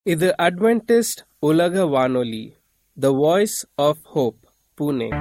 இது அட்வென்டிஸ்ட் உலக வானொலி the voice of hope Pune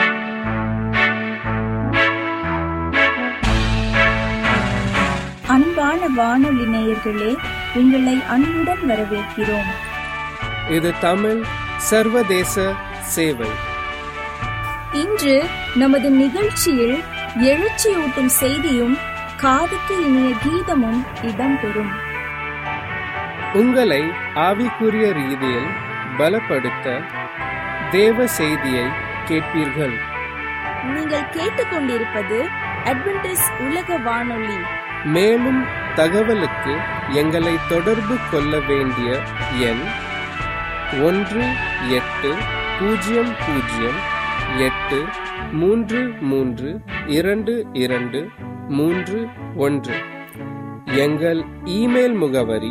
அன்பான வானொலி நேயர்களே உங்களை அன்புடன் வரவேற்கிறோம் இது தமிழ் சர்வதேச சேவை இன்று நமது நிகழ்ச்சியில் எழுச்சியூட்டும் செய்தியும் காதுக்கு இனிய கீதமும் இடம்பெறும் உங்களை ஆவிக்குரிய ரீதியில் பலப்படுத்த தேவ செய்தியை கேட்பீர்கள் நீங்கள் கேட்டுக்கொண்டிருப்பது அட்வென்டிஸ் உலக வானொலி மேலும் தகவலுக்கு எங்களை தொடர்பு கொள்ள வேண்டிய எண் ஒன்று எட்டு பூஜ்ஜியம் பூஜ்ஜியம் எட்டு மூன்று மூன்று இரண்டு இரண்டு மூன்று ஒன்று எங்கள் இமெயில் முகவரி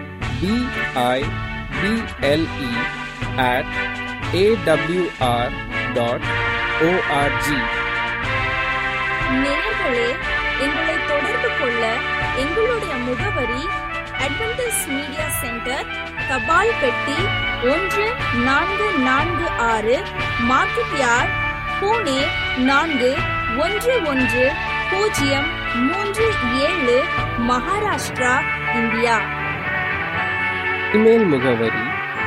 BIBLE at AWR dot ORG நேயர்களே எங்களை தொடர்பு கொள்ள எங்களுடைய முகவரி அட்வென்டிஸ் மீடியா சென்டர் தபால் பெட்டி ஒன்று நான்கு நான்கு ஆறு மார்க்கெட் யார்ட் பூனே நான்கு ஒன்று ஒன்று பூஜ்ஜியம் மூன்று ஏழு மகாராஷ்டிரா இந்தியா இமெயில் முகவரி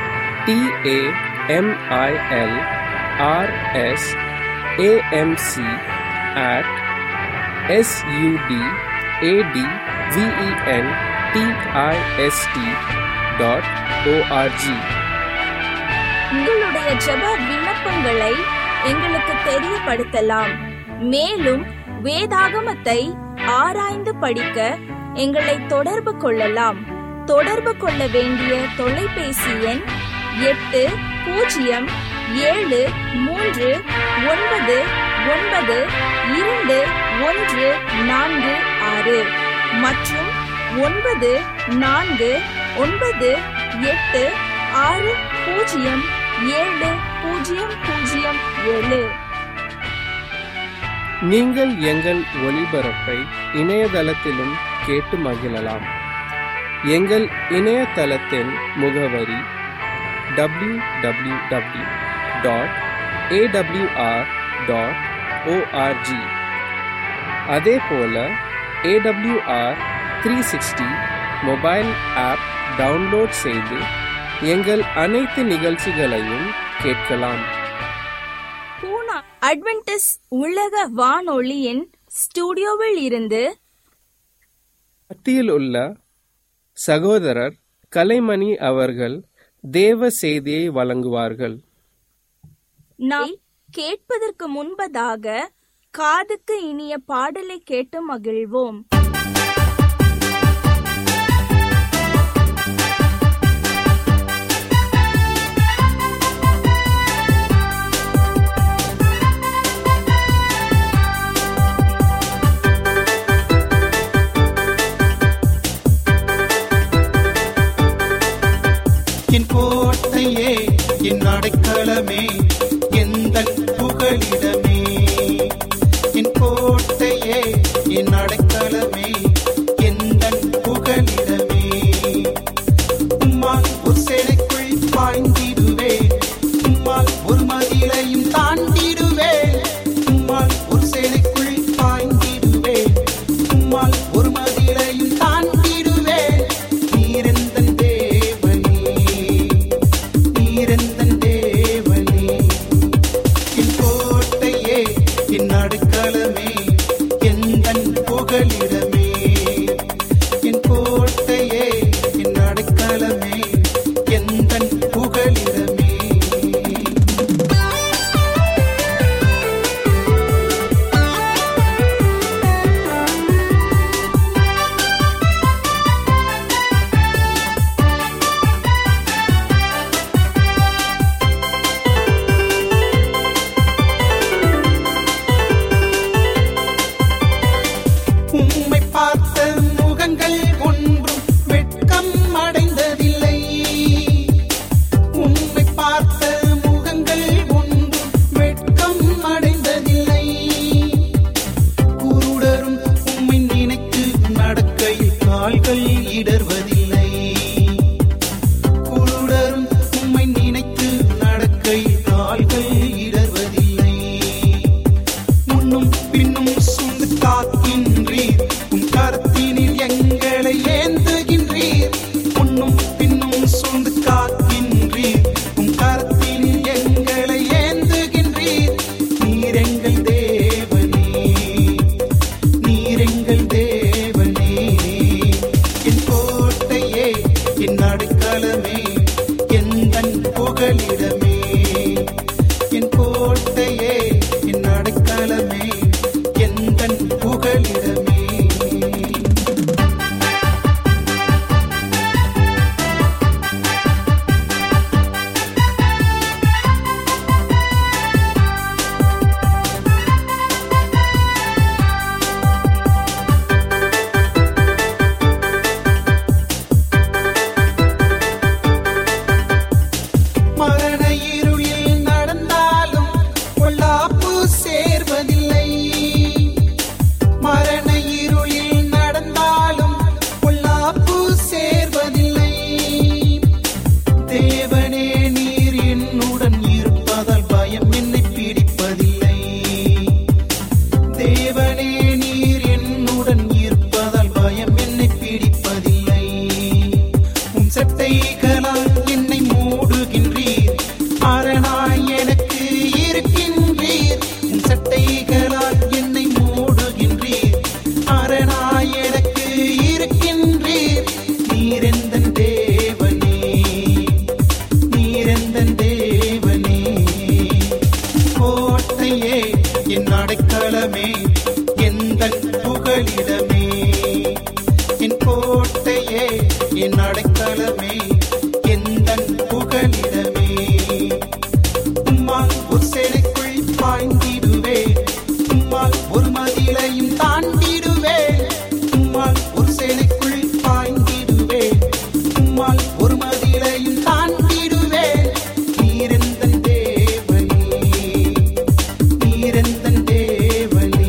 T A M I L R S A M C at S U D A D V E N T I S T dot O R G உங்களுடைய ஜெப விண்ணப்பங்களை எங்களுக்கு தெரியப்படுத்தலாம் மேலும் வேதாகமத்தை ஆராய்ந்து படிக்க எங்களை தொடர்பு கொள்ளலாம் தொடர்பு கொள்ள வேண்டிய தொலைபேசி எண் எட்டு பூஜ்ஜியம் ஏழு மூன்று ஒன்பது ஒன்பது இரண்டு ஒன்று நான்கு ஆறு மற்றும் ஒன்பது நான்கு ஒன்பது எட்டு ஆறு பூஜ்ஜியம் ஏழு பூஜ்ஜியம் பூஜ்ஜியம் ஏழு நீங்கள் எங்கள் ஒளிபரப்பை இணையதளத்திலும் கேட்டு மகிழலாம் எங்கள் இணையதளத்தின் முகவரி W W W dot AWR dot ORG அதே போல AWR three sixty mobile app download செய்து எங்கள் அனைத்து நிகழ்ச்சிகளையும் கேட்கலாம் பூனா அட்வென்டிஸ் உலக வானொலியின் ஸ்டுடியோவில் இருந்து மத்தியில் உள்ள சகோதரர் கலைமணி அவர்கள் தேவ செய்தியை வழங்குவார்கள் நாம் கேட்பதற்கு முன்பதாக காதுக்கு இனிய பாடலை கேட்டு மகிழ்வோம் என் கோட்டையே என் அடைக்கலமே எந்த புகலிடமே என் கோட்டையே என் அடைக்கலமே எந்த புகலிடமே உம்மால் ஒரு சேலைக்குள் பாய்ந்திடுவேன் உம்மால் ஒரு மதிலையும் தாண்டிடுவேன் உம்மால் ஒரு சேலைக்குள் பாய்ந்திடுவேன் உம்மால் ஒரு மதிலையும் தாண்டிடுவேன் நீரெந்தன் தேவனே நீரெந்தன் தேவனே என் கோட்டையே என் நடுக்கலமே எந்தன் புகலிடமே என் கோட்டையே என் நடுக்கலமே என் சூழ்ந்து காக்கின்றீர் உம் கரத்தில் எங்களை ஏந்துகின்றீர் நீர் எங்கள் தேவனே நீர் எங்கள் தேவனே என் கோட்டையே என் நடுக்களமே எந்தன் புகலிடமே என் கோட்டையே என் நடுக்களமே எந்தன் புகலிடமே மரண இருளில் நடந்தாலும் பொல்லாப்பு சேர்வதில்லை மரண இருளில் நடந்தாலும் பொல்லாப்பு சேர்வதில்லை தேவனே நீர் என்னுடன் இருப்பதால் பயம் என்னை பிடிப்பதில்லை தேவனே நீர் என்னுடன் இருப்பதால் பயம் என்னை பிடிப்பதில்லை உம் சட்டைகளால் என்னை மூடுகின்றீர் அரணாய் எனக்கு இருக்கின்றீர் உம் சட்டைகளால் என்னை மூடுகின்றீர் அரணாய் எனக்கு இருக்கின்றீர் நீரெந்தன் தேவனே நீரெந்தன் தேவனே கோட்டையே என் அடைக்கலமே எந்தன் புகலிடமே என் கோட்டையே என் அடைக்கலமே எந்தன் புகலிடமே உம்மால் ஒரு சேனைக்குள் பாய்ந்திடுவே உம்மால் ஒரு மதிலையும் தாண்டிடுவே உம்மால் ஒரு சேனைக்குள் பாய்ந்திடுவே உம்மால் ஒரு மதிலையும் தாண்டிடுவே நீரெந்தன் தேவனே நீரெந்தன் தேவனே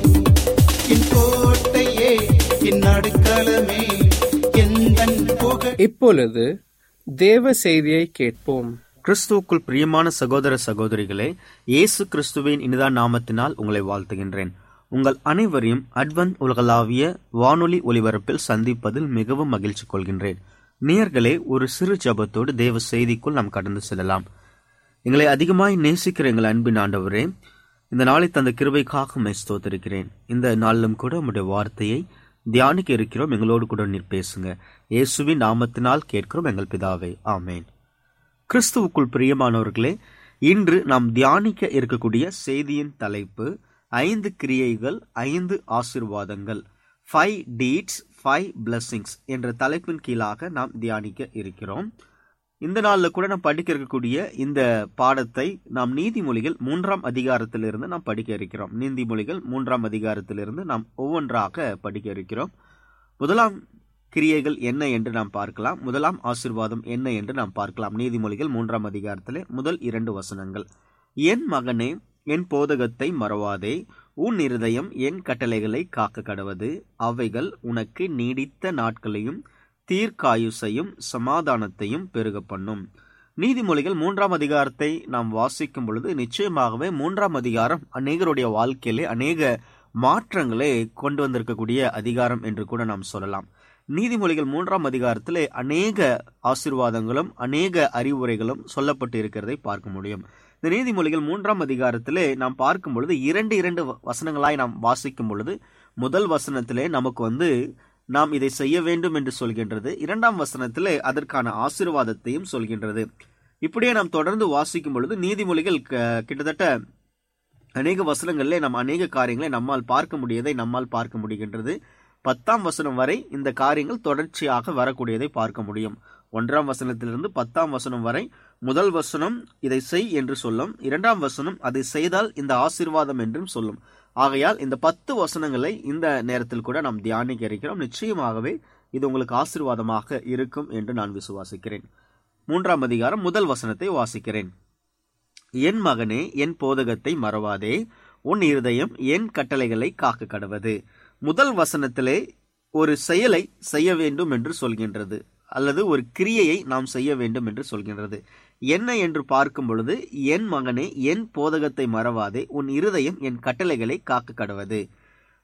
என் கோட்டையே என் நடுக்கலமே எந்தன் புகழ் இப்பொழுது தேவ செய்தியை கேட்போம் கிறிஸ்துவுக்குள் பிரியமான சகோதர சகோதரிகளே இயேசு கிறிஸ்துவின் இனிதான நாமத்தினால் உங்களை வாழ்த்துகின்றேன் உங்கள் அனைவரையும் அட்வன்ட் உலகளாவிய வானொலி ஒலிபரப்பில் சந்திப்பதில் மிகவும் மகிழ்ச்சி கொள்கின்றேன் நேயர்களே ஒரு சிறு ஜபத்தோடு தேவ செய்திக்குள் நாம் கடந்து செல்லலாம் எங்களை அதிகமாய் நேசிக்கிற எங்கள் அன்பின் ஆண்டவரே இந்த நாளை தந்த கிருபைக்காக உம்மை ஸ்தோத்திருக்கிறேன் இந்த நாளிலும் கூட உம்முடைய வார்த்தையை தியானிக்க இருக்கிறோம் எங்களோடு கூட நீர் பேசுங்க இயேசுவின் நாமத்தினால் கேட்கிறோம் எங்கள் பிதாவே ஆமேன் கிறிஸ்துவுக்குள் பிரியமானவர்களே இன்று நாம் தியானிக்க இருக்கக்கூடிய செய்தியின் தலைப்பு ஐந்து கிரியைகள் ஐந்து ஆசிர்வாதங்கள் ஃபைவ் டீட்ஸ் ஃபைவ் blessings என்ற தலைப்பின் கீழாக நாம் தியானிக்க இருக்கிறோம் இந்த நாளில் கூட நாம் படிக்க இருக்கக்கூடிய இந்த பாடத்தை நாம் நீதிமொழிகள் மூன்றாம் அதிகாரத்திலிருந்து நாம் படிக்க இருக்கிறோம் நீதிமொழிகள் மூன்றாம் அதிகாரத்திலிருந்து நாம் ஒவ்வொன்றாக படிக்க இருக்கிறோம் முதலாம் கிரியைகள் என்ன என்று நாம் பார்க்கலாம் முதலாம் ஆசிர்வாதம் என்ன என்று நாம் பார்க்கலாம் நீதிமொழிகள் மூன்றாம் அதிகாரத்திலே முதல் இரண்டு வசனங்கள் என் மகனே என் போதகத்தை மறவாதே உன் இருதயம் என் கட்டளைகளை காக்க கடவது அவைகள் உனக்கு நீடித்த நாட்களையும் தீர்க்காயுசையும் சமாதானத்தையும் பெருக பண்ணும் நீதிமொழிகள் மூன்றாம் அதிகாரத்தை நாம் வாசிக்கும் பொழுது நிச்சயமாகவே மூன்றாம் அதிகாரம் அநேகருடைய வாழ்க்கையிலே அநேக மாற்றங்களை கொண்டு வந்திருக்கக்கூடிய அதிகாரம் என்று கூட நாம் சொல்லலாம் நீதிமொழிகள் மூன்றாம் அதிகாரத்திலே அநேக ஆசிர்வாதங்களும் அநேக அறிவுரைகளும் சொல்லப்பட்டு இருக்கிறதை பார்க்க முடியும் இந்த நீதிமொழிகள் மூன்றாம் அதிகாரத்திலே நாம் பார்க்கும் பொழுது இரண்டு இரண்டு வ- வசனங்களாய் நாம் வாசிக்கும் பொழுது முதல் வசனத்திலே நமக்கு வந்து நாம் இதை செய்ய வேண்டும் என்று சொல்கின்றது இரண்டாம் வசனத்திலே அதற்கான ஆசீர்வாதத்தையும் சொல்கின்றது இப்படியே நாம் தொடர்ந்து வாசிக்கும் பொழுது நீதிமொழிகள் க- கிட்டத்தட்ட அநேக வசனங்களிலே நாம் அநேக காரியங்களை நம்மால் பார்க்க முடியதை நம்மால் பார்க்க முடிகின்றது பத்தாம் வசனம் வரை இந்த காரியங்கள் தொடர்ச்சியாக வரக்கூடியதை பார்க்க முடியும் ஒன்றாம் வசனத்திலிருந்து பத்தாம் வசனம் வரை முதல் வசனம் இதை செய் என்று சொல்லும் இரண்டாம் வசனம் அதை செய்தால் இந்த ஆசீர்வாதம் என்றும் சொல்லும் ஆகையால் இந்த பத்து வசனங்களை இந்த நேரத்தில் கூட நாம் தியானிக்க இருக்கிறோம் நிச்சயமாகவே இது உங்களுக்கு ஆசீர்வாதமாக இருக்கும் என்று நான் விசுவாசிக்கிறேன் மூன்றாம் அதிகாரம் முதல் வசனத்தை வாசிக்கிறேன் என் மகனே என் போதகத்தை மறவாதே உன் இருதயம் என் கட்டளைகளை காக்க கடவது முதல் வசனத்திலே ஒரு செயலை செய்ய வேண்டும் என்று சொல்கின்றது அல்லது ஒரு கிரியையை நாம் செய்ய வேண்டும் என்று சொல்கின்றது என்ன என்று பார்க்கும் பொழுது என் மகனே என் போதகத்தை மறவாதே உன் இருதயம் என் கட்டளைகளை காக்க கடவது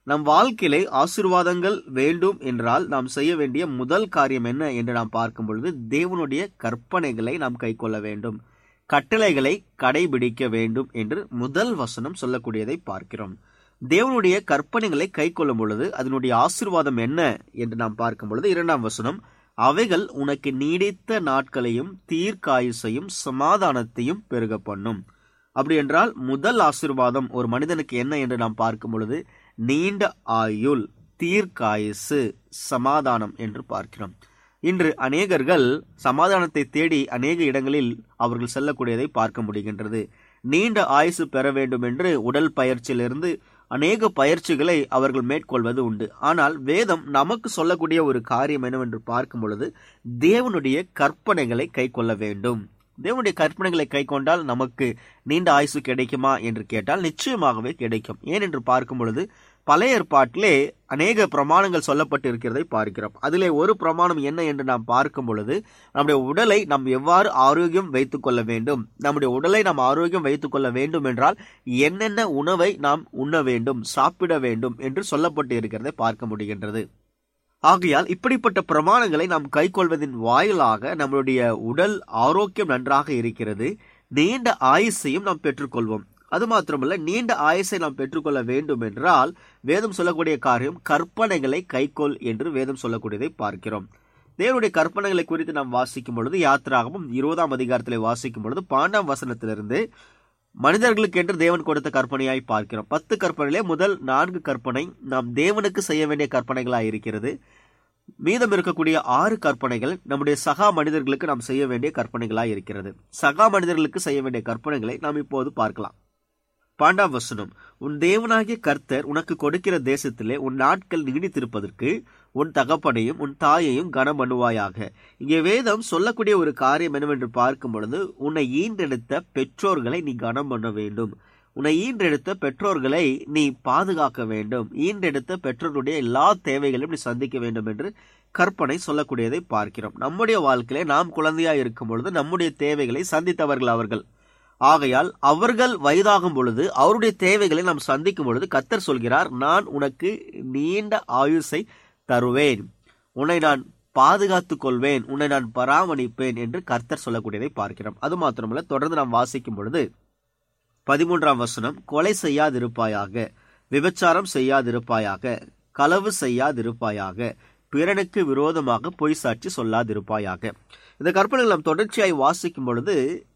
நம் வாழ்க்கையிலே ஆசீர்வாதங்கள் வேண்டும் என்றால் நாம் செய்ய வேண்டிய முதல் காரியம் என்ன என்று நாம் பார்க்கும் பொழுது தேவனுடைய கற்பனைகளை நாம் கைக்கொள்ள வேண்டும் கட்டளைகளை கடைபிடிக்க வேண்டும் என்று முதல் வசனம் சொல்லக்கூடியதை பார்க்கிறோம் தேவனுடைய கற்பனைகளை கைக்கொள்ளும் பொழுது அதனுடைய ஆசீர்வாதம் என்ன என்று நாம் பார்க்கும் பொழுது இரண்டாம் வசனம் அவைகள் உனக்கு நீடித்த நாட்களையும் தீர்க்காயுசையும் சமாதானத்தையும் பெருக பண்ணும் அப்படி என்றால் முதல் ஆசீர்வாதம் ஒரு மனிதனுக்கு என்ன என்று நாம் பார்க்கும் பொழுது நீண்ட ஆயுள் தீர்க்காயுசு சமாதானம் என்று பார்க்கிறோம் இன்று அநேகர்கள் சமாதானத்தை தேடி அநேக இடங்களில் அவர்கள் செல்லக்கூடியதை பார்க்க முடிகின்றது நீண்ட ஆயுசு பெற வேண்டும் என்று உடல் பயிற்சியிலிருந்து அநேக பயிற்சிகளை அவர்கள் மேற்கொள்வது உண்டு ஆனால் வேதம் நமக்கு சொல்லக்கூடிய ஒரு காரியம் என்னவென்று பார்க்கும் பொழுது தேவனுடைய கற்பனைகளை கை கொள்ள வேண்டும் தேவனுடைய கற்பனைகளை கை கொண்டால் நமக்கு நீண்ட ஆயுசு கிடைக்குமா என்று கேட்டால் நிச்சயமாகவே கிடைக்கும் ஏன் என்று பார்க்கும் பொழுது பழைய ஏற்பாட்டிலே அநேக பிரமாணங்கள் சொல்லப்பட்டு இருக்கிறதை பார்க்கிறோம் அதிலே ஒரு பிரமாணம் என்ன என்று நாம் பார்க்கும் பொழுது நம்முடைய உடலை நாம் எவ்வாறு ஆரோக்கியம் வைத்துக் கொள்ள வேண்டும் நம்முடைய உடலை நாம் ஆரோக்கியம் வைத்துக் கொள்ள வேண்டும் என்றால் என்னென்ன உணவை நாம் உண்ண வேண்டும் சாப்பிட வேண்டும் என்று சொல்லப்பட்டு இருக்கிறதை பார்க்க முடிகின்றது ஆகையால் இப்படிப்பட்ட பிரமாணங்களை நாம் கைக்கொள்வதின் வாயிலாக நம்மளுடைய உடல் ஆரோக்கியம் நன்றாக இருக்கிறது நீண்ட ஆயுசையும் நாம் பெற்றுக்கொள்வோம் அது மாத்திரமல்ல நீண்ட ஆயுசை நாம் பெற்றுக்கொள்ள வேண்டும் என்றால் வேதம் சொல்லக்கூடிய காரியம் கற்பனைகளை கைக்கொள் என்று வேதம் சொல்லக்கூடியதை பார்க்கிறோம் தேவனுடைய கற்பனைகளை குறித்து நாம் வாசிக்கும் பொழுது யாத்திராகவும் இருபதாம் அதிகாரத்திலே வாசிக்கும் பொழுது பாண்டாம் வசனத்திலிருந்து மனிதர்களுக்கு என்று தேவன் கொடுத்த கற்பனையாய் பார்க்கிறோம் பத்து கற்பனையிலே முதல் நான்கு கற்பனை நாம் தேவனுக்கு செய்ய வேண்டிய கற்பனைகளாய் இருக்கிறது மீதம் இருக்கக்கூடிய ஆறு கற்பனைகள் நம்முடைய சகா மனிதர்களுக்கு நாம் செய்ய வேண்டிய கற்பனைகளாய் இருக்கிறது சகா மனிதர்களுக்கு செய்ய வேண்டிய கற்பனைகளை நாம் இப்போது பார்க்கலாம் பாண்டாம் வசனம் உன் தேவனாகிய கர்த்தர் உனக்கு கொடுக்கிற தேசத்திலே உன் நாட்கள் நீடித்திருப்பதற்கு உன் தகப்பனையும் உன் தாயையும் கனம் பண்ணுவாயாக இங்கே வேதம் சொல்லக்கூடிய ஒரு காரியம் என்னவென்று பார்க்கும் பொழுது உன்னை ஈன்றெடுத்த பெற்றோர்களை நீ கனம் பண்ண வேண்டும் உன்னை ஈன்றெடுத்த பெற்றோர்களை நீ பாதுகாக்க வேண்டும் ஈன்றெடுத்த பெற்றோர்களுடைய எல்லா தேவைகளையும் நீ சந்திக்க வேண்டும் என்று கற்பனை சொல்லக்கூடியதை பார்க்கிறோம் நம்முடைய வாழ்க்கையிலே நாம் குழந்தையா இருக்கும் பொழுது நம்முடைய தேவைகளை சந்தித்தவர்கள் அவர்கள் ஆகையால் அவர்கள் வயதாகும் பொழுது அவருடைய தேவைகளை நாம் சந்திக்கும் பொழுது கத்தர் சொல்கிறார் நான் உனக்கு நீண்ட ஆயுசை தருவேன் உன்னை நான் பாதுகாத்துக் கொள்வேன் உன்னை நான் பராமரிப்பேன் என்று கர்த்தர் சொல்லக்கூடியதை பார்க்கிறோம் அது மாத்திரமல்ல தொடர்ந்து நாம் வாசிக்கும் பொழுது பதிமூன்றாம் வசனம் கொலை செய்யாதிருப்பாயாக விபச்சாரம் செய்யாதிருப்பாயாக களவு செய்யாதிருப்பாயாக பிறனுக்கு விரோதமாக பொய் சாட்சி சொல்லாதிருப்பாயாக இந்த கற்பனைகள் நாம் தொடர்ச்சியாய் வாசிக்கும் பொழுது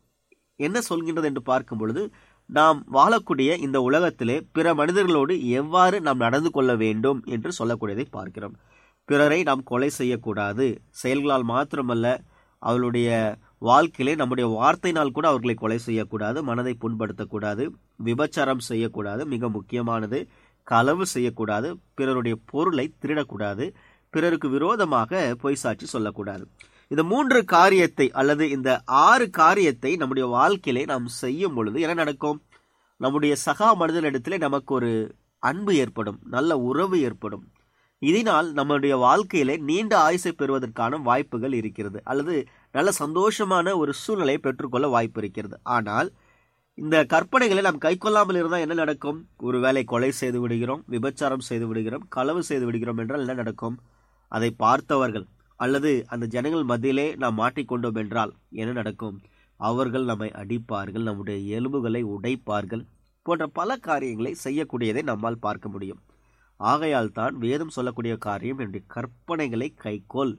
என்ன சொல்கின்றது என்று பார்க்கும் பொழுது நாம் வாழக்கூடிய இந்த உலகத்திலே பிற மனிதர்களோடு எவ்வாறு நாம் நடந்து கொள்ள வேண்டும் என்று சொல்லக்கூடியதை பார்க்கிறோம் பிறரை நாம் கொலை செய்யக்கூடாது செயல்களால் மாத்திரமல்ல அவளுடைய வாழ்க்கையிலே நம்முடைய வார்த்தையினால் கூட அவர்களை கொலை செய்யக்கூடாது மனதை புண்படுத்தக்கூடாது விபச்சாரம் செய்யக்கூடாது மிக முக்கியமானது களவு செய்யக்கூடாது பிறருடைய பொருளை திருடக்கூடாது பிறருக்கு விரோதமாக பொய் சாட்சி சொல்லக்கூடாது இந்த மூன்று காரியத்தை அல்லது இந்த ஆறு காரியத்தை நம்முடைய வாழ்க்கையிலே நாம் செய்யும் பொழுது என்ன நடக்கும் நம்முடைய சகா மனிதனிடத்திலே நமக்கு ஒரு அன்பு ஏற்படும் நல்ல உறவு ஏற்படும் இதனால் நம்முடைய வாழ்க்கையிலே நீண்ட ஆயுசை பெறுவதற்கான வாய்ப்புகள் இருக்கிறது அல்லது நல்ல சந்தோஷமான ஒரு சூழ்நிலையை பெற்றுக்கொள்ள வாய்ப்பு இருக்கிறது ஆனால் இந்த கற்பனைகளை நாம் கைக்கொள்ளாமல் இருந்தால் என்ன நடக்கும் ஒருவேளை கொலை செய்து விடுகிறோம் விபச்சாரம் செய்து விடுகிறோம் களவு செய்து விடுகிறோம் என்றால் என்ன நடக்கும் அதை பார்த்தவர்கள் அல்லது அந்த ஜனங்கள் மத்தியிலே நாம் மாட்டிக்கொண்டோம் என்றால் என்ன நடக்கும் அவர்கள் நம்மை அடிப்பார்கள் நம்முடைய எலும்புகளை உடைப்பார்கள் போன்ற பல காரியங்களை செய்யக்கூடியதை நம்மால் பார்க்க முடியும் ஆகையால் தான் வேதம் சொல்லக்கூடிய காரியம் என்னுடைய கற்பனைகளை கைக்கொள்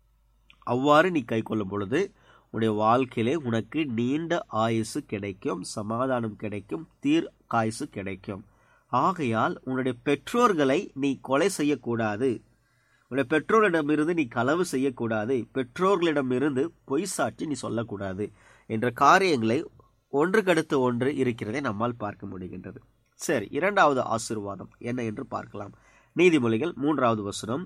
அவ்வாறு நீ கைக்கொள்ளும் பொழுது உன்னுடைய வாழ்க்கையிலே உனக்கு நீண்ட ஆயுசு கிடைக்கும் சமாதானம் கிடைக்கும் தீர் காயுசு கிடைக்கும் ஆகையால் உன்னுடைய பெற்றோர்களை நீ கொலை செய்யக்கூடாது உன்னுடைய பெற்றோரிடமிருந்து நீ களவு செய்யக்கூடாது பெற்றோர்களிடமிருந்து பொய் சாட்சி நீ சொல்லக்கூடாது என்ற காரியங்களை ஒன்றுக்கடுத்து ஒன்று இருக்கிறதை நம்மால் பார்க்க முடிகின்றது சரி இரண்டாவது ஆசிர்வாதம் என்ன என்று பார்க்கலாம் நீதிமொழிகள் மூன்றாவது வசனம்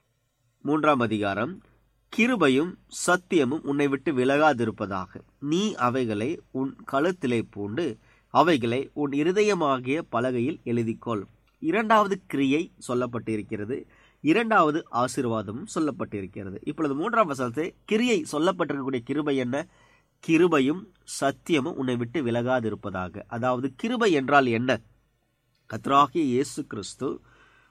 மூன்றாம் அதிகாரம் கிருபையும் சத்தியமும் உன்னை விட்டு விலகாதிருப்பதாக நீ அவைகளை உன் கழுத்திலே பூண்டு அவைகளை உன் இருதயமாகிய பலகையில் எழுதிக்கொள் இரண்டாவது கிரியை சொல்லப்பட்டிருக்கிறது இரண்டாவது ஆசீர்வாதமும் சொல்லப்பட்டிருக்கிறது இப்பொழுது மூன்றாம் வசனத்தை கிரியை சொல்லப்பட்டிருக்கக்கூடிய கிருபை என்ன கிருபையும் சத்தியமும் உன்னை விட்டு விலகாதிருப்பதாக அதாவது கிருபை என்றால் என்ன கத்ராகிய இயேசு கிறிஸ்து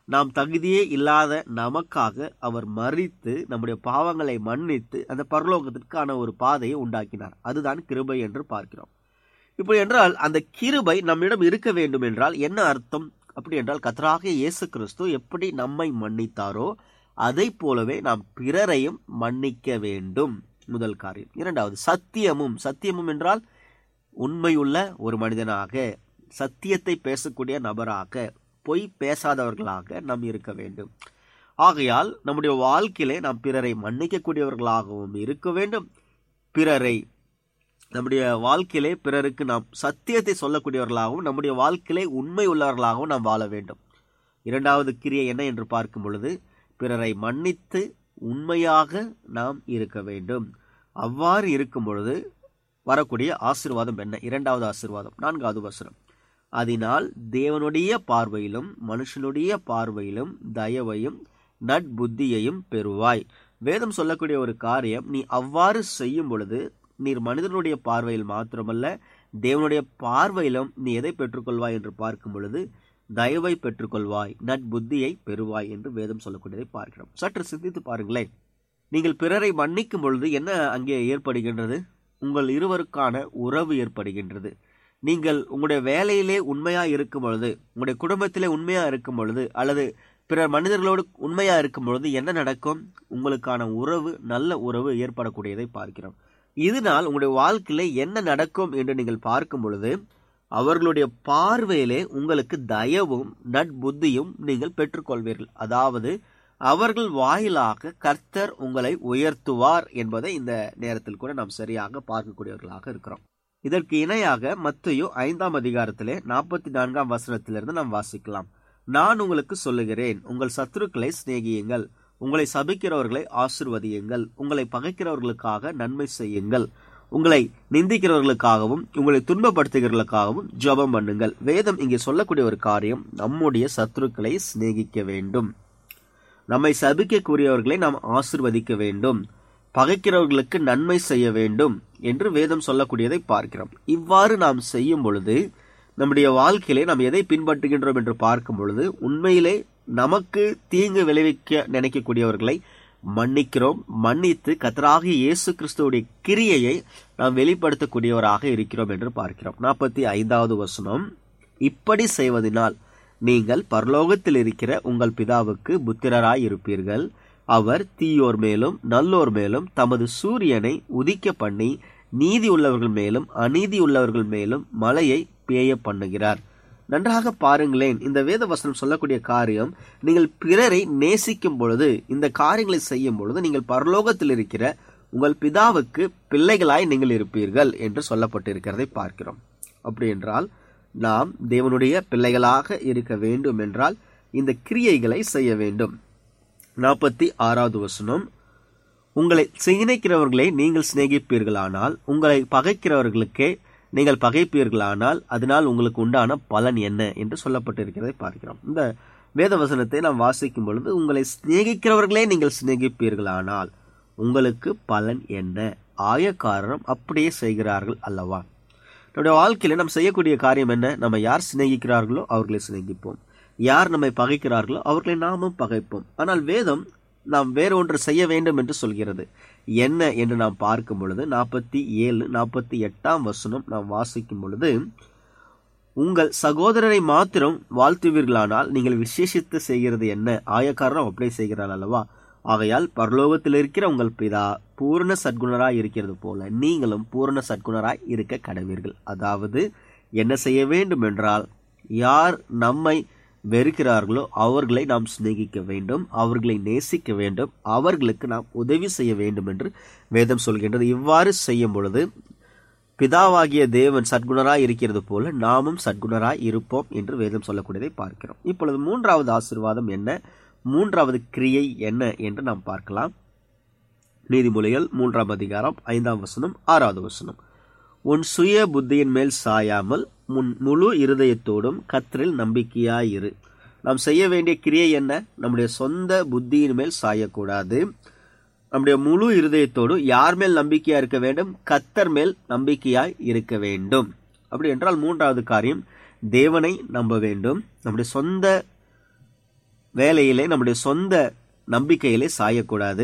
நாம் தகுதியே இல்லாத நமக்காக அவர் மறித்து நம்முடைய பாவங்களை மன்னித்து அந்த பரலோகத்திற்கான ஒரு பாதையை உண்டாக்கினார் அதுதான் கிருபை என்று பார்க்கிறோம் இப்படி என்றால் அந்த கிருபை நம்மிடம் இருக்க வேண்டும் என்றால் என்ன அர்த்தம் அப்படி என்றால் கத்தராக இயேசு கிறிஸ்து எப்படி நம்மை மன்னித்தாரோ அதை போலவே நாம் பிறரையும் மன்னிக்க வேண்டும் முதல் காரியம் இரண்டாவது சத்தியமும் சத்தியமும் என்றால் உண்மையுள்ள ஒரு மனிதனாக சத்தியத்தை பேசக்கூடிய நபராக பொய் பேசாதவர்களாக நாம் இருக்க வேண்டும் ஆகையால் நம்முடைய வாழ்க்கையிலே நாம் பிறரை மன்னிக்கக்கூடியவர்களாகவும் இருக்க வேண்டும் பிறரை நம்முடைய வாழ்க்கையிலே பிறருக்கு நாம் சத்தியத்தை சொல்லக்கூடியவர்களாகவும் நம்முடைய வாழ்க்கையிலே உண்மை உள்ளவர்களாகவும் நாம் வாழ வேண்டும் இரண்டாவது கிரியை என்ன என்று பார்க்கும் பொழுது பிறரை மன்னித்து உண்மையாக நாம் இருக்க வேண்டும் அவ்வாறு இருக்கும் பொழுது வரக்கூடிய ஆசீர்வாதம் என்ன இரண்டாவது ஆசீர்வாதம் நான்காவது வசனம் அதனால் தேவனுடைய பார்வையிலும் மனுஷனுடைய பார்வையிலும் தயவையும் நட்புத்தியையும் பெறுவாய் வேதம் சொல்லக்கூடிய ஒரு காரியம் நீ அவ்வாறு செய்யும் பொழுது நீர் மனிதனுடைய பார்வையில் மாத்திரமல்ல தேவனுடைய பார்வையிலும் நீ எதை பெற்றுக்கொள்வாய் என்று பார்க்கும் பொழுது தயவை பெற்றுக்கொள்வாய் நட்புத்தியை பெறுவாய் என்று வேதம் சொல்லக்கூடியதை பார்க்கிறோம் சற்று சிந்தித்து பாருங்களேன் நீங்கள் பிறரை மன்னிக்கும் பொழுது என்ன அங்கே ஏற்படுகின்றது உங்கள் இருவருக்கான உறவு ஏற்படுகின்றது நீங்கள் உங்களுடைய வேலையிலே உண்மையா இருக்கும் பொழுது உங்களுடைய குடும்பத்திலே உண்மையா இருக்கும் பொழுது அல்லது பிற மனிதர்களோடு உண்மையா இருக்கும் பொழுது என்ன நடக்கும் உங்களுக்கான உறவு நல்ல உறவு ஏற்படக்கூடியதை பார்க்கிறோம் இதனால் உங்களுடைய வாழ்க்கையில என்ன நடக்கும் என்று நீங்கள் பார்க்கும் பொழுது அவர்களுடைய பார்வையிலே உங்களுக்கு தயவும் நட்புத்தியும் நீங்கள் பெற்றுக்கொள்வீர்கள் அதாவது அவர்கள் வாயிலாக கர்த்தர் உங்களை உயர்த்துவார் என்பதை இந்த நேரத்தில் கூட நாம் சரியாக பார்க்கக்கூடியவர்களாக இருக்கிறோம் இதற்கு இணையாக மத்தையோ ஐந்தாம் அதிகாரத்திலே நாற்பத்தி நான்காம் வசனத்திலிருந்து நாம் வாசிக்கலாம் நான் உங்களுக்கு சொல்லுகிறேன் உங்கள் சத்துருக்களை சிநேகியுங்கள் உங்களை சபிக்கிறவர்களை ஆசிர்வதியுங்கள் உங்களை பகைக்கிறவர்களுக்காக நன்மை செய்யுங்கள் உங்களை நிந்திக்கிறவர்களுக்காகவும் உங்களை துன்பப்படுத்துகிறவர்களுக்காகவும் ஜெபம் பண்ணுங்கள் வேதம் இங்கே சொல்லக்கூடிய ஒரு காரியம் நம்முடைய சத்துருக்களை சிநேகிக்க வேண்டும் நம்மை சபிக்கக்கூடியவர்களை நாம் ஆசிர்வதிக்க வேண்டும் பகைக்கிறவர்களுக்கு நன்மை செய்ய வேண்டும் என்று வேதம் சொல்லக்கூடியதை பார்க்கிறோம் இவ்வாறு நாம் செய்யும் பொழுது நம்முடைய வாழ்க்கையிலே நாம் எதை பின்பற்றுகின்றோம் என்று பார்க்கும் பொழுது உண்மையிலே நமக்கு தீங்கு விளைவிக்க நினைக்கக்கூடியவர்களை மன்னிக்கிறோம் மன்னித்து கத்தராகி இயேசு கிறிஸ்துவுடைய கிரியையை நாம் வெளிப்படுத்தக்கூடியவராக இருக்கிறோம் என்று பார்க்கிறோம் நாற்பத்தி ஐந்தாவது வசனம் இப்படி செய்வதனால் நீங்கள் பரலோகத்தில் இருக்கிற உங்கள் பிதாவுக்கு புத்திரராய் இருப்பீர்கள் அவர் தீயோர் மேலும் நல்லோர் மேலும் தமது சூரியனை உதிக்க பண்ணி நீதி உள்ளவர்கள் மேலும் அநீதி உள்ளவர்கள் மேலும் மழையை பேய பண்ணுகிறார் நன்றாக பாருங்களேன் இந்த வேத வசனம் சொல்லக்கூடிய காரியம் நீங்கள் பிறரை நேசிக்கும் பொழுது இந்த காரியங்களை செய்யும் பொழுது நீங்கள் பரலோகத்தில் இருக்கிற உங்கள் பிதாவுக்கு பிள்ளைகளாய் நீங்கள் இருப்பீர்கள் என்று சொல்லப்பட்டிருக்கிறதை பார்க்கிறோம் அப்படி என்றால் நாம் தேவனுடைய பிள்ளைகளாக இருக்க வேண்டும் என்றால் இந்த கிரியைகளை செய்ய வேண்டும் நாற்பத்தி ஆறாவது வசனம் உங்களை சிநேகிக்கிறவர்களை நீங்கள் சிநேகிப்பீர்களானால் உங்களை பகைக்கிறவர்களுக்கே நீங்கள் பகைப்பீர்களானால் அதனால் உங்களுக்கு உண்டான பலன் என்ன என்று சொல்லப்பட்டிருக்கிறதை பார்க்கிறோம் இந்த வேத வசனத்தை நாம் வாசிக்கும் பொழுது உங்களை சிநேகிக்கிறவர்களே நீங்கள் சிநேகிப்பீர்களானால் உங்களுக்கு பலன் என்ன ஆயக்காரரும் அப்படியே செய்கிறார்கள் அல்லவா நம்முடைய வாழ்க்கையில நாம் செய்யக்கூடிய காரியம் என்ன நம்ம யார் சிநேகிக்கிறார்களோ அவர்களை சிநேகிப்போம் யார் நம்மை பகைக்கிறார்களோ அவர்களை நாமும் பகைப்போம் ஆனால் வேதம் நாம் வேற ஒன்று செய்ய வேண்டும் என்று சொல்கிறது என்ன என்று நாம் பார்க்கும் பொழுது நாற்பத்தி ஏழு நாற்பத்தி எட்டாம் வசனம் நாம் வாசிக்கும் பொழுது உங்கள் சகோதரரை மாத்திரம் வாழ்த்துவீர்களானால் நீங்கள் விசேஷித்து செய்கிறது என்ன ஆயக்காரரும் அப்படியே செய்கிறார் அல்லவா ஆகையால் பரலோகத்தில் இருக்கிற உங்கள் பிதா பூர்ண சத்குணராய் இருக்கிறது போல நீங்களும் பூர்ண சத்குணராய் இருக்க கடவீர்கள் அதாவது என்ன செய்ய வேண்டும் என்றால் யார் நம்மை வெறுக்கிறார்களோ அவர்களை நாம் சிநேகிக்க வேண்டும் அவர்களை நேசிக்க வேண்டும் அவர்களுக்கு நாம் உதவி செய்ய வேண்டும் என்று வேதம் சொல்கின்றது இவ்வாறு செய்யும் பொழுது பிதாவாகிய தேவன் சத்குணராய் இருக்கிறது போல நாமும் சத்குணராய் இருப்போம் என்று வேதம் சொல்லக்கூடியதை பார்க்கிறோம் இப்பொழுது மூன்றாவது ஆசீர்வாதம் என்ன மூன்றாவது கிரியை என்ன என்று நாம் பார்க்கலாம் நீதிமொழிகள் மூன்றாம் அதிகாரம் ஐந்தாம் வசனம் ஆறாவது வசனம் உன் சுய புத்தியின் மேல் சாயாமல் முன் முழு இருதயத்தோடும் கத்தரில் நம்பிக்கையாயிரு நாம் செய்ய வேண்டிய கிரியை என்ன நம்முடைய சொந்த புத்தியின் மேல் சாயக்கூடாது நம்முடைய முழு இருதயத்தோடு யார் மேல் நம்பிக்கையா இருக்க வேண்டும் கத்தர் மேல் நம்பிக்கையாய் இருக்க வேண்டும் அப்படி என்றால் மூன்றாவது காரியம் தேவனை நம்ப வேண்டும் நம்முடைய சொந்த வேலையிலே நம்முடைய சொந்த நம்பிக்கையிலே சாயக்கூடாது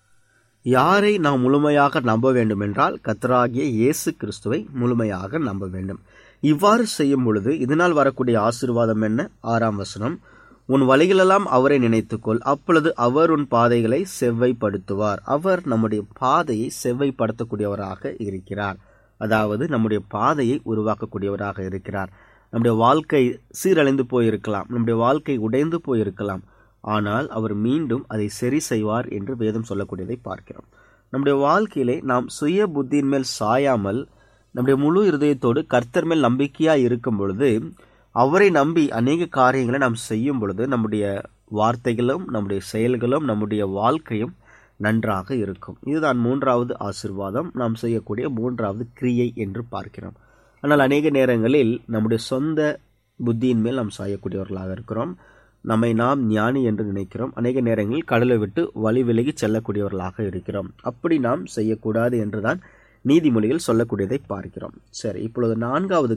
யாரை நாம் முழுமையாக நம்ப வேண்டும் என்றால் கத்தராகிய இயேசு கிறிஸ்துவை முழுமையாக நம்ப வேண்டும் இவ்வாறு செய்யும் பொழுது இதனால் வரக்கூடிய ஆசீர்வாதம் என்ன ஆறாம் வசனம் உன் வழிகளெல்லாம் அவரை நினைத்துக்கொள் அப்பொழுது அவர் உன் பாதைகளை செவ்வைப்படுத்துவார் அவர் நம்முடைய பாதையை செவ்வைப்படுத்தக்கூடியவராக இருக்கிறார் அதாவது நம்முடைய பாதையை உருவாக்கக்கூடியவராக இருக்கிறார் நம்முடைய வாழ்க்கை சீரழிந்து போயிருக்கலாம் நம்முடைய வாழ்க்கை உடைந்து போயிருக்கலாம் ஆனால் அவர் மீண்டும் அதை சரி செய்வார் என்று வேதம் சொல்லக்கூடியதை பார்க்கிறோம் நம்முடைய வாழ்க்கையிலே நாம் சுய புத்தியின் மேல் சாயாமல் நம்முடைய முழு இருதயத்தோடு கர்த்தர் மேல் நம்பிக்கையாக இருக்கும் பொழுது அவரை நம்பி அநேக காரியங்களை நாம் செய்யும் பொழுது நம்முடைய வார்த்தைகளும் நம்முடைய செயல்களும் நம்முடைய வாழ்க்கையும் நன்றாக இருக்கும் இதுதான் மூன்றாவது ஆசிர்வாதம் நாம் செய்யக்கூடிய மூன்றாவது கிரியை என்று பார்க்கிறோம் ஆனால் அநேக நேரங்களில் நம்முடைய சொந்த புத்தியின் மேல் நாம் சாயக்கூடியவர்களாக இருக்கிறோம் நம்மை நாம் ஞானி என்று நினைக்கிறோம் அநேக நேரங்களில் கடலை விட்டு வழி விலகி செல்லக்கூடியவர்களாக இருக்கிறோம் அப்படி நாம் செய்யக்கூடாது என்றுதான் நீதிமொழிகள் சொல்லக்கூடியதை பார்க்கிறோம் சரி இப்பொழுது நான்காவது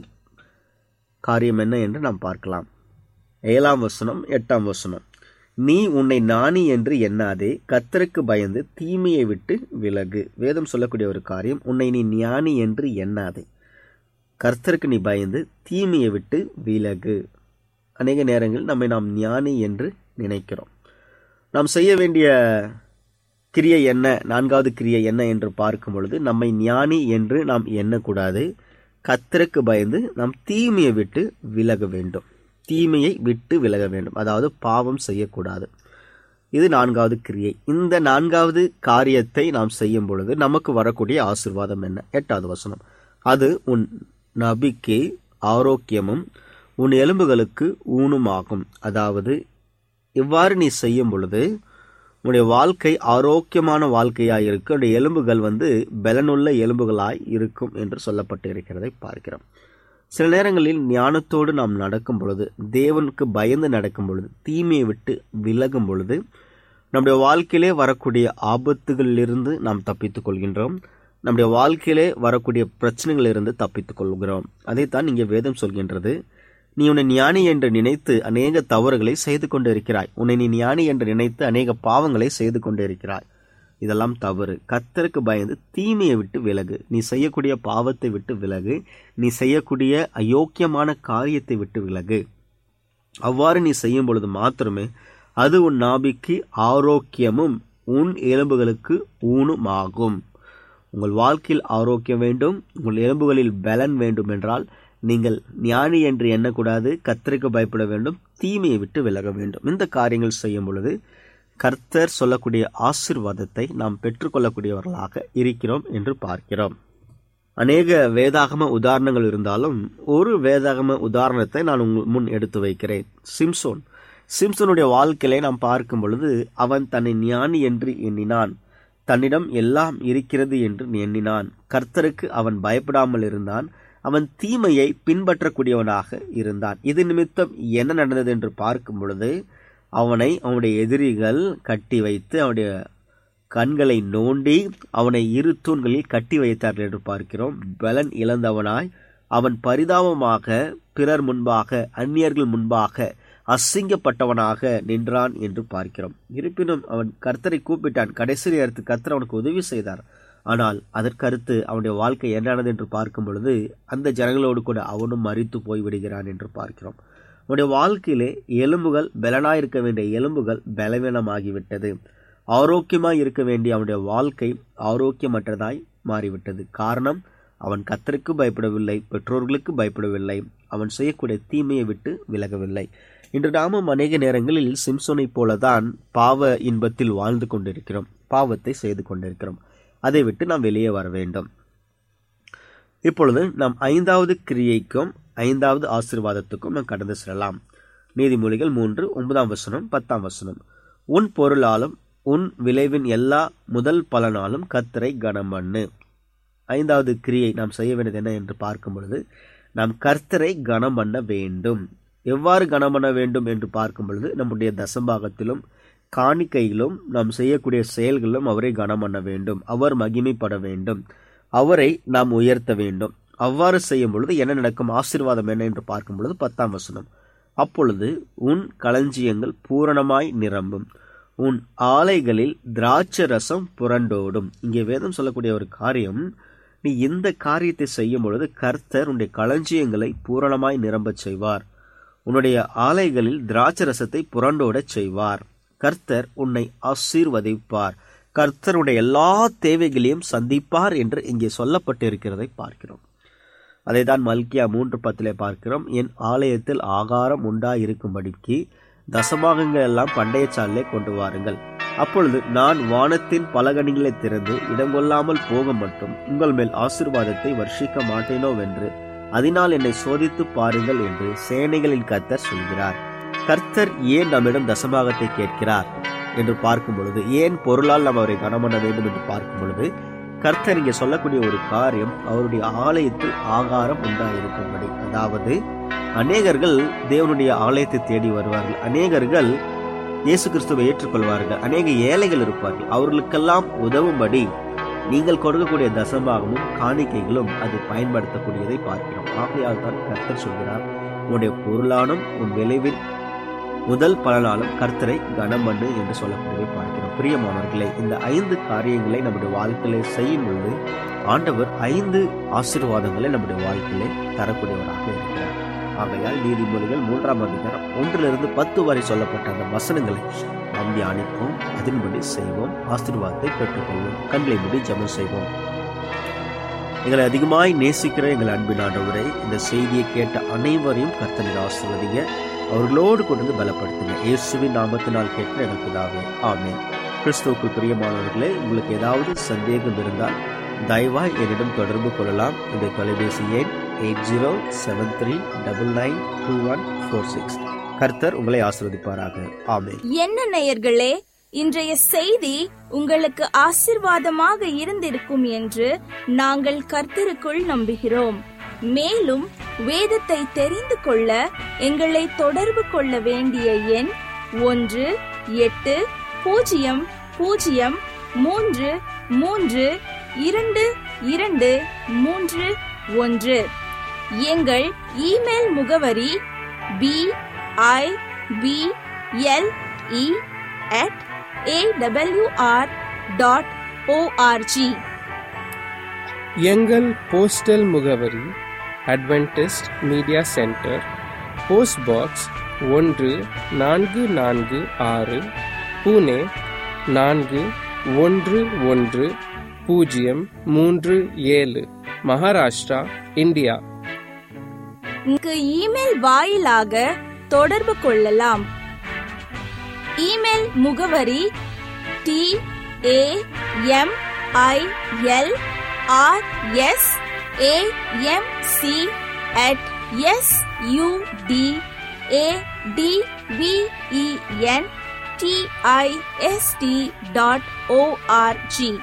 காரியம் என்ன என்று நாம் பார்க்கலாம் ஏழாம் வசனம் எட்டாம் வசனம் நீ உன்னை நாணி என்று எண்ணாதே கத்தருக்கு பயந்து தீமையை விட்டு விலகு வேதம் சொல்லக்கூடிய ஒரு காரியம் உன்னை நீ ஞானி என்று எண்ணாதே கர்த்தருக்கு நீ பயந்து தீமையை விட்டு விலகு அநேக நேரங்களில் நம்மை நாம் ஞானி என்று நினைக்கிறோம் நாம் செய்ய வேண்டிய கிரியை என்ன நான்காவது கிரியை என்ன என்று பார்க்கும் பொழுது நம்மை ஞானி என்று நாம் எண்ணக்கூடாது கத்தருக்கு பயந்து நாம் தீமையை விட்டு விலக வேண்டும் தீமையை விட்டு விலக வேண்டும் அதாவது பாவம் செய்யக்கூடாது இது நான்காவது கிரியை இந்த நான்காவது காரியத்தை நாம் செய்யும் பொழுது நமக்கு வரக்கூடிய ஆசிர்வாதம் என்ன எட்டாவது வசனம் அது உன் நபிக்கு ஆரோக்கியமும் உன் எலும்புகளுக்கு ஊனுமாகும் அதாவது இவ்வாறு நீ செய்யும் பொழுது உன்னுடைய வாழ்க்கை ஆரோக்கியமான வாழ்க்கையாய் இருக்கும் உன்னுடைய எலும்புகள் வந்து பலனுள்ள எலும்புகளாய் இருக்கும் என்று சொல்லப்பட்டு இருக்கிறதை பார்க்கிறோம் சில நேரங்களில் ஞானத்தோடு நாம் நடக்கும் பொழுது தேவனுக்கு பயந்து நடக்கும் பொழுது தீமையை விட்டு விலகும் பொழுது நம்முடைய வாழ்க்கையிலே வரக்கூடிய ஆபத்துகளிலிருந்து நாம் தப்பித்துக் கொள்கின்றோம் நம்முடைய வாழ்க்கையிலே வரக்கூடிய பிரச்சனைகளிலிருந்து தப்பித்துக் கொள்கிறோம் அதைத்தான் இங்கே வேதம் சொல்கின்றது நீ உன்னை ஞானி என்று நினைத்து அநேக தவறுகளை செய்து கொண்டிருக்கிறாய் உன்னை நீ ஞானி என்று நினைத்து அநேக பாவங்களை செய்து கொண்டிருக்கிறாய் இதெல்லாம் தவறு கத்தருக்கு பயந்து தீமையை விட்டு விலகு நீ செய்யக்கூடிய பாவத்தை விட்டு விலகு நீ செய்யக்கூடிய அயோக்கியமான காரியத்தை விட்டு விலகு அவ்வாறு நீ செய்யும் பொழுது மாத்திரமே அது உன் நாபிக்கு ஆரோக்கியமும் உன் எலும்புகளுக்கு ஊனுமாகும் உங்கள் வாழ்க்கையில் ஆரோக்கியம் வேண்டும் உங்கள் எலும்புகளில் பலன் வேண்டும் என்றால் நீங்கள் ஞானி என்று எண்ணக்கூடாது கத்தருக்கு பயப்பட வேண்டும் தீமையை விட்டு விலக வேண்டும் இந்த காரியங்கள் செய்யும் பொழுது கர்த்தர் சொல்லக்கூடிய ஆசிர்வாதத்தை நாம் பெற்றுக்கொள்ளக்கூடியவர்களாக இருக்கிறோம் என்று பார்க்கிறோம் அநேக வேதாகம உதாரணங்கள் இருந்தாலும் ஒரு வேதாகம உதாரணத்தை நான் உங்கள் முன் எடுத்து வைக்கிறேன் சிம்சோன் சிம்சோனுடைய வாழ்க்கையிலே நாம் பார்க்கும் பொழுது அவன் தன்னை ஞானி என்று எண்ணினான் தன்னிடம் எல்லாம் இருக்கிறது என்று எண்ணினான் கர்த்தருக்கு அவன் பயப்படாமல் இருந்தான் அவன் தீமையை பின்பற்றக்கூடியவனாக இருந்தான் இது நிமித்தம் என்ன நடந்தது என்று பார்க்கும் பொழுது அவனை அவனுடைய எதிரிகள் கட்டி வைத்து அவனுடைய கண்களை நோண்டி அவனை இரு தூண்களில் கட்டி வைத்தார்கள் என்று பார்க்கிறோம் பலன் இழந்தவனாய் அவன் பரிதாபமாக பிறர் முன்பாக அந்நியர்கள் முன்பாக அசிங்கப்பட்டவனாக நின்றான் என்று பார்க்கிறோம் இருப்பினும் அவன் கர்த்தரை கூப்பிட்டான் கடைசி நேரத்து கர்த்தர் அவனுக்கு உதவி செய்தார் ஆனால் அதற்கடுத்து அவனுடைய வாழ்க்கை என்னானது என்று பார்க்கும் பொழுது அந்த ஜனங்களோடு கூட அவனும் மறித்து போய்விடுகிறான் என்று பார்க்கிறோம் அவனுடைய வாழ்க்கையிலே எலும்புகள் பலனாய் இருக்க வேண்டிய எலும்புகள் பலவீனமாகிவிட்டது ஆரோக்கியமாய் இருக்க வேண்டிய அவனுடைய வாழ்க்கை ஆரோக்கியமற்றதாய் மாறிவிட்டது காரணம் அவன் கத்தருக்கு பயப்படவில்லை பெற்றோர்களுக்கு பயப்படவில்லை அவன் செய்யக்கூடிய தீமையை விட்டு விலகவில்லை இன்று நாமும் அநேக நேரங்களில் சிம்சோனைப் போலதான் பாவ இன்பத்தில் வாழ்ந்து கொண்டிருக்கிறோம் பாவத்தை செய்து கொண்டிருக்கிறோம் அதை விட்டு நாம் வெளியே வர வேண்டும் இப்பொழுது நாம் ஐந்தாவது கிரியைக்கும் ஐந்தாவது ஆசீர்வாதத்துக்கும் நாம் கடந்து செல்லலாம் நீதிமொழிகள் மூன்று ஒன்பதாம் வசனம் பத்தாம் வசனம் உன் பொருளாலும் உன் விளைவின் எல்லா முதல் பலனாலும் கத்தரை கனம் பண்ணு ஐந்தாவது கிரியை நாம் செய்ய வேண்டியது என்ன என்று பார்க்கும் பொழுது நாம் கர்த்தரை கனம் பண்ண வேண்டும் எவ்வாறு கனம் பண்ண வேண்டும் என்று பார்க்கும் பொழுது நம்முடைய தசம்பாகத்திலும் காணிக்கையிலும் நாம் செய்யக்கூடிய செயல்களிலும் அவரை கனம் பண்ண வேண்டும் அவர் மகிமைப்பட வேண்டும் அவரை நாம் உயர்த்த வேண்டும் அவ்வாறு செய்யும் பொழுது என்ன நடக்கும் ஆசீர்வாதம் என்ன என்று பார்க்கும் பொழுது பத்தாம் வசனம் அப்பொழுது உன் களஞ்சியங்கள் பூரணமாய் நிரம்பும் உன் ஆலைகளில் திராட்சை ரசம் புரண்டோடும் இங்கே வேதம் சொல்லக்கூடிய ஒரு காரியம் நீ இந்த காரியத்தை செய்யும் பொழுது கர்த்தர் உன்னுடைய களஞ்சியங்களை பூரணமாய் நிரம்பச் செய்வார் உன்னுடைய ஆலைகளில் திராட்சை ரசத்தை புரண்டோடச் செய்வார் கர்த்தர் உன்னை ஆசீர்வதிப்பார் கர்த்தருடைய எல்லா தேவைகளையும் சந்திப்பார் என்று இங்கே சொல்லப்பட்டிருக்கிறதை பார்க்கிறோம் அதைதான் மல்கியா மூன்று பத்திலே பார்க்கிறோம் என் ஆலயத்தில் ஆகாரம் உண்டாயிருக்கும்படிக்கு தசமாகங்கள் எல்லாம் பண்டைய சாலிலே கொண்டு வாருங்கள் அப்பொழுது நான் வானத்தின் பலகணிகளை திறந்து இடங்கொள்ளாமல் போக மட்டும் உங்கள் மேல் ஆசீர்வாதத்தை வர்ஷிக்க மாட்டேனோவென்று அதனால் என்னை சோதித்து பாருங்கள் என்று சேனைகளின் கர்த்தர் சொல்கிறார் கர்த்தர் ஏன் நம்மிடம் தசமாகத்தை கேட்கிறார் என்று பார்க்கும் பொழுது ஏன் பொருளால் நாம் அவரை கனம் பண்ண வேண்டும் என்று பார்க்கும் பொழுது கர்த்தர் இங்கே சொல்லக்கூடிய ஒரு காரியம் அவருடைய ஆலயத்தில் ஆகாரம் உண்டாயிருக்கும்படி அதாவது அநேகர்கள் தேவனுடைய ஆலயத்தை தேடி வருவார்கள் அநேகர்கள் இயேசு கிறிஸ்துவை ஏற்றுக்கொள்வார்கள் அநேக ஏழைகள் இருப்பார்கள் அவர்களுக்கெல்லாம் உதவும்படி நீங்கள் கொடுக்கக்கூடிய தசமாகமும் காணிக்கைகளும் அது பயன்படுத்தக்கூடியதை பார்க்கிறோம் ஆகையால் தான் கர்த்தர் சொல்கிறார் உன்னுடைய பொருளானும் உன் விளைவின் முதல் பலனாலும் கர்த்தரை கனம் பண்ணு என்று சொல்லக்கூடியதை பார்க்கிறோம் பிரியமானவர்களே இந்த ஐந்து காரியங்களை நம்முடைய வாழ்க்கையில செய்யும் பொழுது ஆண்டவர் ஐந்து ஆசீர்வாதங்களை நம்முடைய வாழ்க்கையிலே தரக்கூடியவராக இருக்கிறார் ஆகையால் நீதிமொழிகள் மூன்றாம் அதிகாரம் ஒன்றிலிருந்து பத்து வரை சொல்லப்பட்ட அந்த வசனங்களை நாம் தியானிப்போம் அதன்படி செய்வோம் ஆசீர்வாதத்தை பெற்றுக்கொள்வோம் கண்களை மூடி ஜெபம் செய்வோம் எங்களை அதிகமாய் நேசிக்கிற எங்கள் அன்பின் ஆண்டவரை இந்த செய்தியை கேட்ட அனைவரையும் கர்த்தனில் ஆசிர்வதிங்க அவர்களோடு கொண்டு வந்து பலப்படுத்துங்க இயேசுவின் நாமத்தினால் கேட்கிற எனக்கு பிதாவே ஆமென் கிறிஸ்துவுக்குள் பிரியமானவர்களே உங்களுக்கு ஏதாவது சந்தேகம் இருந்தால் தயவாய் என்னிடம் தொடர்பு கொள்ளலாம் இந்த தொலைபேசி எண் eight zero seven three double nine two one four six கர்த்தர் உங்களை ஆசீர்வதிப்பாராக ஆமென் என்ன நேயர்களே இன்றைய செய்தி உங்களுக்கு ஆசிர்வாதமாக இருந்திருக்கும் என்று நாங்கள் கர்த்தருக்குள் நம்புகிறோம் மேலும் வேதத்தை தெரிந்து கொள்ள எங்களை தொடர்பு கொள்ள வேண்டிய எண் ஒன்று எட்டு பூஜ்ஜியம் பூஜ்ஜியம் மூன்று மூன்று இரண்டு இரண்டு மூன்று ஒன்று எங்கள் இமெயில் முகவரி B I B L E at AWR dot ORG எங்கள் போஸ்டல் முகவரி Adventist media centre post box ஒன்று நான்கு நான்கு ஆறு புனே நான்கு ஒன்று ஒன்று பூஜ்ஜியம் மூன்று ஏழு மகாராஷ்டிரா இந்தியா இங்கு இமெயில் வாயிலாக தொடர்பு கொள்ளலாம் இமெயில் முகவரி T A M I L R S A M C at S U D A D V E N T I S T dot ORG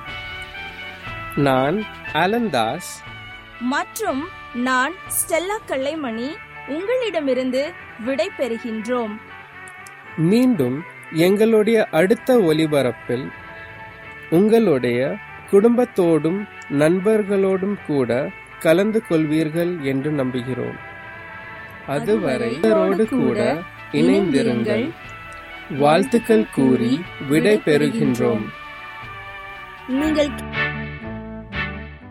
நான் அலந்தாஸ் மற்றும் நான் ஸ்டெல்லா கல்லைமணி உங்களிடமிருந்து விடை பெறுகின்றோம் மீண்டும் எங்களுடைய அடுத்த ஒலிபரப்பில் உங்களுடைய குடும்பத்தோடும் நண்பர்களோடும் கூட கலந்து கொள்வீர்கள் என்று நம்புகிறோம் அதுவரை இவரோடு கூட இணைந்திருங்கள் வாழ்த்துக்கள் கூறி விடை பெறுகின்றோம் நீங்கள்